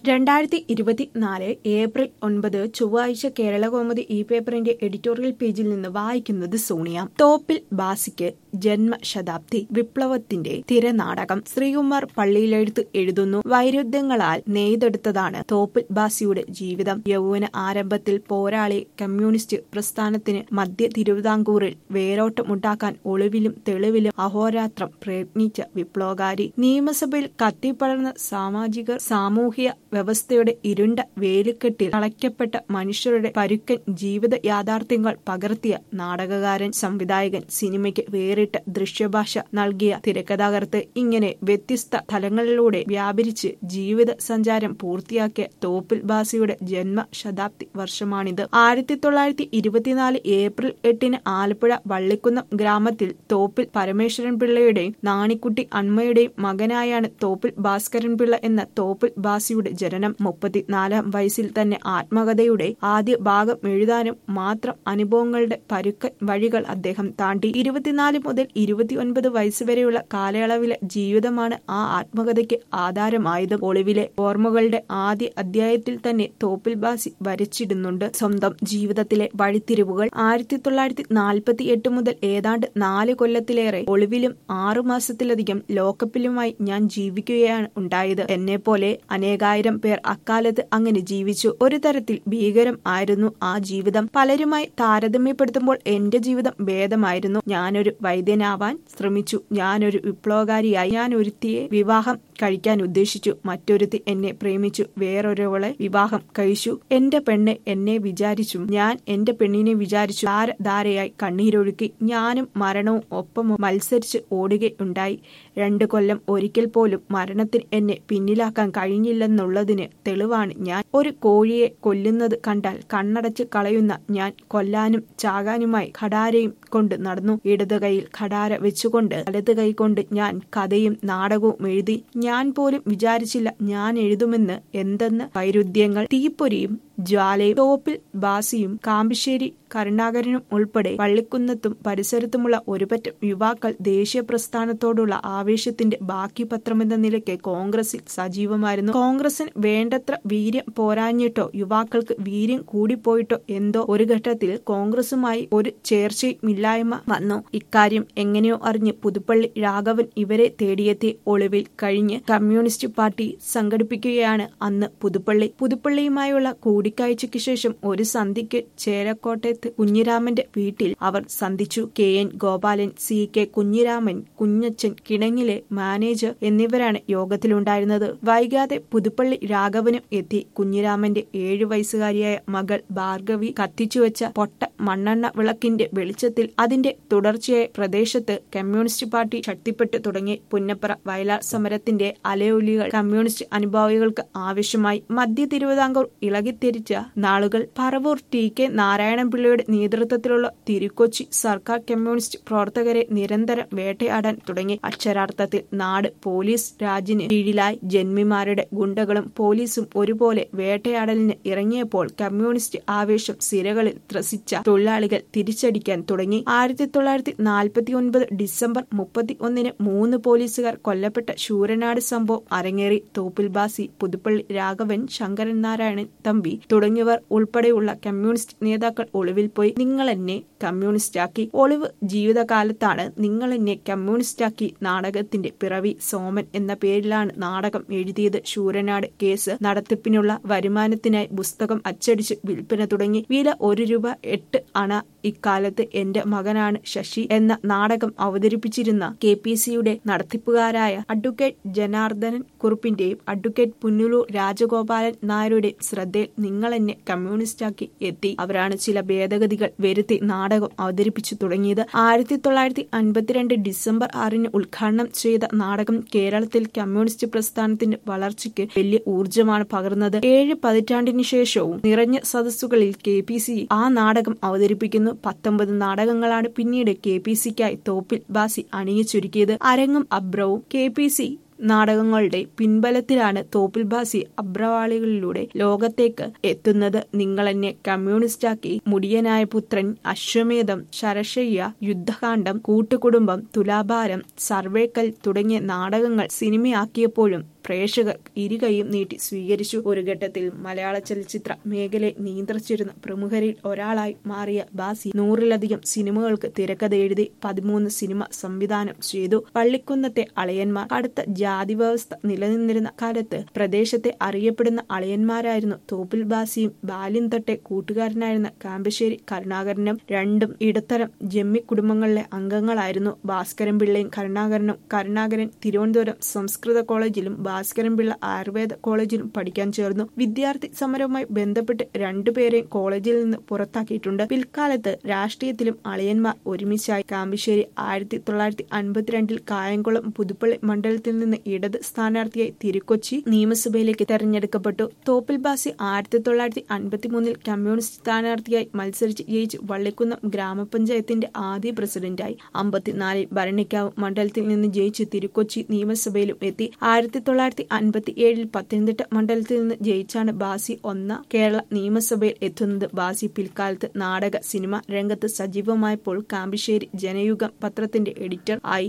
രണ്ടായിരത്തി ഇരുപത്തിനാല് ഏപ്രിൽ ഒൻപത് ചൊവ്വാഴ്ച കേരളകൗമുദി ഈ പേപ്പറിന്റെ എഡിറ്റോറിയൽ പേജിൽ നിന്ന് വായിക്കുന്നത് സോണിയ തോപ്പിൽ ബാസിക്ക് ജന്മശതാബ്ദി വിപ്ലവത്തിന്റെ തിരനാടകം ശ്രീകുമാർ പള്ളിയിലെഴുത്ത് എഴുതുന്നു വൈരുദ്ധ്യങ്ങളാൽ നെയ്തെടുത്തതാണ് തോപ്പിൽ ബാസിയുടെ ജീവിതം യൗവന ആരംഭത്തിൽ പോരാളി കമ്മ്യൂണിസ്റ്റ് പ്രസ്ഥാനത്തിന് മധ്യ തിരുവിതാംകൂറിൽ വേരോട്ടമുണ്ടാക്കാൻ ഒളിവിലും തെളിവിലും അഹോരാത്രം പ്രയത്നിച്ച വിപ്ലവകാരി നിയമസഭയിൽ കത്തിപ്പടർന്ന സാമാജിക സാമൂഹിക വ്യവസ്ഥയുടെ ഇരുണ്ട വേലിക്കെട്ടിൽ തളയ്ക്കപ്പെട്ട മനുഷ്യരുടെ പരുക്കൻ ജീവിത യാഥാർത്ഥ്യങ്ങൾ പകർത്തിയ നാടകകാരൻ സംവിധായകൻ സിനിമയ്ക്ക് വേറിട്ട ദൃശ്യഭാഷ നൽകിയ തിരക്കഥാകൃത്ത് ഇങ്ങനെ വ്യത്യസ്ത തലങ്ങളിലൂടെ വ്യാപരിച്ച് ജീവിത സഞ്ചാരം പൂർത്തിയാക്കിയ തോപ്പിൽ ബാസിയുടെ ജന്മ ശതാബ്ദി വർഷമാണിത് ആയിരത്തി തൊള്ളായിരത്തി ഇരുപത്തിനാല് ഏപ്രിൽ എട്ടിന് ആലപ്പുഴ വള്ളിക്കുന്നം ഗ്രാമത്തിൽ തോപ്പിൽ പരമേശ്വരൻ പിള്ളയുടെയും നാണിക്കുട്ടി അൺമയുടെയും മകനായാണ് തോപ്പിൽ ഭാസ്കരൻ പിള്ള എന്ന തോപ്പിൽ ബാസിയുടെ ജനനം മുപ്പത്തിനാലാം വയസ്സിൽ തന്നെ ആത്മകഥയുടെ ആദ്യ ഭാഗം എഴുതാനും മാത്രം അനുഭവങ്ങളുടെ പരുക്കൻ വഴികൾ അദ്ദേഹം താണ്ടി ഇരുപത്തിനാല് മുതൽ ഇരുപത്തിയൊൻപത് വയസ്സുവരെയുള്ള കാലയളവിലെ ജീവിതമാണ് ആ ആത്മകഥയ്ക്ക് ആധാരമായത് ഒളിവിലെ ഓർമ്മകളുടെ ആദ്യ അധ്യായത്തിൽ തന്നെ തോപ്പിൽ ബാസി വരച്ചിടുന്നുണ്ട് സ്വന്തം ജീവിതത്തിലെ വഴിത്തിരിവുകൾ ആയിരത്തി തൊള്ളായിരത്തി നാൽപ്പത്തി എട്ട് മുതൽ ഏതാണ്ട് നാല് കൊല്ലത്തിലേറെ ഒളിവിലും ആറു മാസത്തിലധികം ലോക്കപ്പിലുമായി ഞാൻ ജീവിക്കുകയാണ് ഉണ്ടായത് എന്നെ പോലെ അനേകായിരം പേർ അക്കാലത്ത് അങ്ങനെ ജീവിച്ചു ഒരു തരത്തിൽ ഭീകരം ആയിരുന്നു ആ ജീവിതം പലരുമായി താരതമ്യപ്പെടുത്തുമ്പോൾ എന്റെ ജീവിതം ഭേദമായിരുന്നു ഞാനൊരു വൈദ്യനാവാൻ ശ്രമിച്ചു ഞാനൊരു വിപ്ലവകാരിയായി ഞാൻ ഒരുത്തിയെ വിവാഹം കഴിക്കാൻ ഉദ്ദേശിച്ചു മറ്റൊരുത്തി എന്നെ പ്രേമിച്ചു വേറൊരുവളെ വിവാഹം കഴിച്ചു എന്റെ പെണ്ണ് എന്നെ വിചാരിച്ചു ഞാൻ എന്റെ പെണ്ണിനെ വിചാരിച്ചു ധാരധാരയായി കണ്ണീരൊഴുക്കി ഞാനും മരണവും ഒപ്പം മത്സരിച്ച് ഓടുകയുണ്ടായി രണ്ടു കൊല്ലം ഒരിക്കൽ പോലും മരണത്തിന് എന്നെ പിന്നിലാക്കാൻ കഴിഞ്ഞില്ലെന്നുള്ളതിന് തെളിവാണ് ഞാൻ ഒരു കോഴിയെ കൊല്ലുന്നത് കണ്ടാൽ കണ്ണടച്ച് കളയുന്ന ഞാൻ കൊല്ലാനും ചാകാനുമായി ഖടാരയും കൊണ്ട് നടന്നു ഇടത് കൈയിൽ ഖടാര വെച്ചുകൊണ്ട് വലത് കൈ കൊണ്ട് ഞാൻ കഥയും നാടകവും എഴുതി ഞാൻ പോലും വിചാരിച്ചില്ല ഞാൻ എഴുതുമെന്ന് എന്തെന്ന് വൈരുദ്ധ്യങ്ങൾ തീപ്പൊരിയും ജ്വാലയും തോപ്പിൽ ബാസിയും കാമ്പിശ്ശേരി കരുണാകരനും ഉൾപ്പെടെ പള്ളിക്കുന്നത്തും പരിസരത്തുമുള്ള ഒരുപറ്റം യുവാക്കൾ ദേശീയ പ്രസ്ഥാനത്തോടുള്ള ആവേശത്തിന്റെ ബാക്കി പത്രമെന്ന നിലയ്ക്ക് കോൺഗ്രസിൽ സജീവമായിരുന്നു കോൺഗ്രസിന് വേണ്ടത്ര വീര്യം പോരാഞ്ഞിട്ടോ യുവാക്കൾക്ക് വീര്യം കൂടിപ്പോയിട്ടോ എന്തോ ഒരു ഘട്ടത്തിൽ കോൺഗ്രസുമായി ഒരു ചേർച്ചയുമില്ലായ്മ വന്നു ഇക്കാര്യം എങ്ങനെയോ അറിഞ്ഞ് പുതുപ്പള്ളി രാഘവൻ ഇവരെ തേടിയെത്തി ഒളിവിൽ കഴിഞ്ഞ് കമ്മ്യൂണിസ്റ്റ് പാർട്ടി സംഘടിപ്പിക്കുകയാണ് അന്ന് പുതുപ്പള്ളി പുതുപ്പള്ളിയുമായുള്ള കൂടിക്കാഴ്ചയ്ക്ക് ശേഷം ഒരു സന്ധിക്ക് ചേരക്കോട്ടെ കുഞ്ഞിരാമന്റെ വീട്ടിൽ അവർ സന്ധിച്ചു K N Gopalan C K Kunhiraman Kunjachan കിണങ്ങിലെ മാനേജർ എന്നിവരാണ് യോഗത്തിലുണ്ടായിരുന്നത് വൈകാതെ പുതുപ്പള്ളി രാഘവനും എത്തി കുഞ്ഞിരാമന്റെ ഏഴു വയസ്സുകാരിയായ മകൾ ഭാർഗവി കത്തിച്ചുവെച്ച പൊട്ട മണ്ണെണ്ണ വിളക്കിന്റെ വെളിച്ചത്തിൽ അതിന്റെ തുടർച്ചയായ പ്രദേശത്ത് കമ്മ്യൂണിസ്റ്റ് പാർട്ടി ശക്തിപ്പെട്ടു തുടങ്ങി പുന്നപ്പുറ വയലാർ സമരത്തിന്റെ അലയൊലികൾ കമ്മ്യൂണിസ്റ്റ് അനുഭാവികൾക്ക് ആവശ്യമായി മധ്യ തിരുവിതാംകൂർ ഇളകിത്തിരിച്ച നാളുകൾ പറവൂർ ടി കെ നാരായണൻപിള്ള പിള്ളയുടെ നേതൃത്വത്തിലുള്ള തിരുക്കൊച്ചി സർക്കാർ കമ്മ്യൂണിസ്റ്റ് പ്രവർത്തകരെ നിരന്തരം വേട്ടയാടാൻ തുടങ്ങി അക്ഷരാർത്ഥത്തിൽ നാട് പോലീസ് രാജിന് കീഴിലായി ജന്മിമാരുടെ ഗുണ്ടകളും പോലീസും ഒരുപോലെ വേട്ടയാടലിന് ഇറങ്ങിയപ്പോൾ കമ്മ്യൂണിസ്റ്റ് ആവേശം സിരകളിൽ ത്രസിച്ച തൊഴിലാളികൾ തിരിച്ചടിക്കാൻ തുടങ്ങി ആയിരത്തി തൊള്ളായിരത്തി നാൽപ്പത്തി ഒൻപത് ഡിസംബർ മുപ്പത്തി ഒന്നിന് മൂന്ന് പോലീസുകാർ കൊല്ലപ്പെട്ട ശൂരനാട് സംഭവം അരങ്ങേറി തോപ്പിൽ ബാസി പുതുപ്പള്ളി രാഘവൻ ശങ്കരൻ നാരായണൻ തമ്പി തുടങ്ങിയവർ ഉൾപ്പെടെയുള്ള കമ്മ്യൂണിസ്റ്റ് നേതാക്കൾ ഒളിവിൽ പോയി നിങ്ങൾ എന്നെ കമ്മ്യൂണിസ്റ്റാക്കി ഒളിവ് ജീവിതകാലത്താണ് നിങ്ങൾ എന്നെ കമ്മ്യൂണിസ്റ്റാക്കി നാടകത്തിന്റെ പിറവി സോമൻ എന്ന പേരിലാണ് നാടകം എഴുതിയത് ശൂരനാട് കേസ് നടത്തിപ്പിനുള്ള വരുമാനത്തിനായി പുസ്തകം അച്ചടിച്ച് വിൽപ്പന തുടങ്ങി വില ഒരു രൂപ എട്ട് അണ ഇക്കാലത്ത് എന്റെ മകനാണ് ശശി എന്ന നാടകം അവതരിപ്പിച്ചിരുന്ന കെ പി സിയുടെ നടത്തിപ്പുകാരായ അഡ്വക്കേറ്റ് ജനാർദ്ദനൻ കുറുപ്പിന്റെയും അഡ്വക്കേറ്റ് പുന്നുലൂർ രാജഗോപാലൻ നായരുടെയും ശ്രദ്ധയിൽ നിങ്ങൾ എന്നെ കമ്മ്യൂണിസ്റ്റാക്കി എത്തി അവരാണ് ചില ഭേദഗതികൾ വരുത്തി നാടകം അവതരിപ്പിച്ചു തുടങ്ങിയത് ആയിരത്തി തൊള്ളായിരത്തി അൻപത്തിരണ്ട് ഡിസംബർ ആറിന് ഉദ്ഘാടനം ചെയ്ത നാടകം കേരളത്തിൽ കമ്മ്യൂണിസ്റ്റ് പ്രസ്ഥാനത്തിന്റെ വളർച്ചയ്ക്ക് വലിയ ഊർജമാണ് പകർന്നത് ഏഴ് പതിറ്റാണ്ടിനു ശേഷവും നിറഞ്ഞ സദസ്സുകളിൽ കെ പി സി ആ നാടകം അവതരിപ്പിക്കുന്നു പത്തൊമ്പത് നാടകങ്ങളാണ് പിന്നീട് കെ പി സിക്കായി തോപ്പിൽ ബാസി അണിയിച്ചൊരുക്കിയത് അരങ്ങും അബ്രവും കെ പി സി നാടകങ്ങളുടെ പിൻബലത്തിലാണ് തോപ്പിൽ ബാസി അബ്രവാളികളിലൂടെ ലോകത്തേക്ക് എത്തുന്നത് നിങ്ങളെന്നെ കമ്മ്യൂണിസ്റ്റാക്കി മുടിയനായ പുത്രൻ അശ്വമേധം ശരശയ്യ യുദ്ധകാന്ഡം കൂട്ടുകുടുംബം തുലാഭാരം സർവേക്കൽ തുടങ്ങിയ നാടകങ്ങൾ സിനിമയാക്കിയപ്പോഴും പ്രേക്ഷകർ ഇരുകൈയും നീട്ടി സ്വീകരിച്ചു ഒരു ഘട്ടത്തിൽ മലയാള ചലച്ചിത്ര മേഖലയെ നിയന്ത്രിച്ചിരുന്ന പ്രമുഖരിൽ ഒരാളായി മാറിയ ബാസി നൂറിലധികം സിനിമകൾക്ക് തിരക്കഥ എഴുതി പതിമൂന്ന് സിനിമ സംവിധാനം ചെയ്തു പള്ളിക്കുന്നത്തെ അളയന്മാർ കടുത്ത ജാതി വ്യവസ്ഥ നിലനിന്നിരുന്ന കാലത്ത് പ്രദേശത്തെ അറിയപ്പെടുന്ന അളയന്മാരായിരുന്നു തോപ്പിൽ ബാസിയും ബാല്യം തൊട്ടെ കൂട്ടുകാരനായിരുന്ന കാമ്പശ്ശേരി കരുണാകരനും രണ്ടും ഇടത്തരം ജമ്മി കുടുംബങ്ങളിലെ അംഗങ്ങളായിരുന്നു ഭാസ്കരൻ പിള്ളയും കരുണാകരനും കരുണാകരൻ തിരുവനന്തപുരം സംസ്കൃത കോളേജിലും ഭാസ്കരൻ പിള്ള ആയുർവേദ കോളേജിലും പഠിക്കാൻ ചേർന്നു വിദ്യാർത്ഥി സമരവുമായി ബന്ധപ്പെട്ട് രണ്ടുപേരെയും കോളേജിൽ നിന്ന് പുറത്താക്കിയിട്ടുണ്ട് പിൽക്കാലത്ത് രാഷ്ട്രീയത്തിലും അളിയന്മാർ ഒരുമിച്ചായി കാമ്പശ്ശേരി ആയിരത്തി തൊള്ളായിരത്തി അൻപത്തിരണ്ടിൽ കായംകുളം പുതുപ്പള്ളി മണ്ഡലത്തിൽ നിന്ന് ഇടത് സ്ഥാനാർത്ഥിയായി തിരുക്കൊച്ചി നിയമസഭയിലേക്ക് തെരഞ്ഞെടുക്കപ്പെട്ടു തോപ്പിൽ ബാസി ആയിരത്തി തൊള്ളായിരത്തി അൻപത്തിമൂന്നിൽ കമ്മ്യൂണിസ്റ്റ് സ്ഥാനാർത്ഥിയായി മത്സരിച്ച് ജയിച്ച് വള്ളിക്കുന്നം ഗ്രാമപഞ്ചായത്തിന്റെ ആദ്യ പ്രസിഡന്റായി അമ്പത്തിനാലിൽ ഭരണിക്കാവ് മണ്ഡലത്തിൽ നിന്ന് ജയിച്ച് തിരുക്കൊച്ചി നിയമസഭയിലും എത്തി ആയിരത്തി തൊള്ളായിരത്തി അൻപത്തി ഏഴിൽ പത്തനംതിട്ട മണ്ഡലത്തിൽ നിന്ന് ജയിച്ചാണ് ബാസി ഒന്നാം കേരള നിയമസഭയിൽ എത്തുന്നത് ബാസി പിൽക്കാലത്ത് നാടക സിനിമ രംഗത്ത് സജീവമായപ്പോൾ കാമ്പിശ്ശേരി ജനയുഗം പത്രത്തിന്റെ എഡിറ്റർ ആയി